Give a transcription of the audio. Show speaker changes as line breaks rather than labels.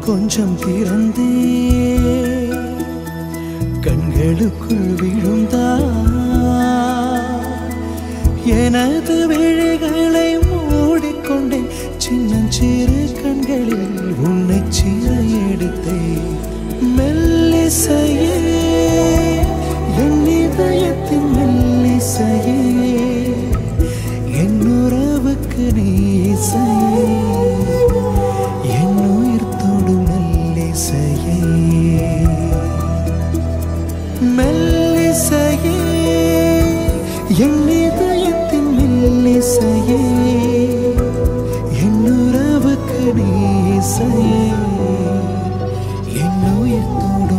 கொஞ்சம் திறந்தே கண்களுக்குள் விழுந்தா எனது விழிகளை மூடிக்கொண்டேன் சின்னஞ்சிறு கண்களில் உன்னை சீர எடுத்தேன் மெல்லிசையே என் இதயத்தின் மெல்லிசையே என் உறவுக்கு நீசையே என் உயிர் தொடும் மெல்லிசையே மெல்லிசையே என் இதயத்தின் மெல்லிசையே என் உறவுக்கு நீசையே என் உயிர் தொடும்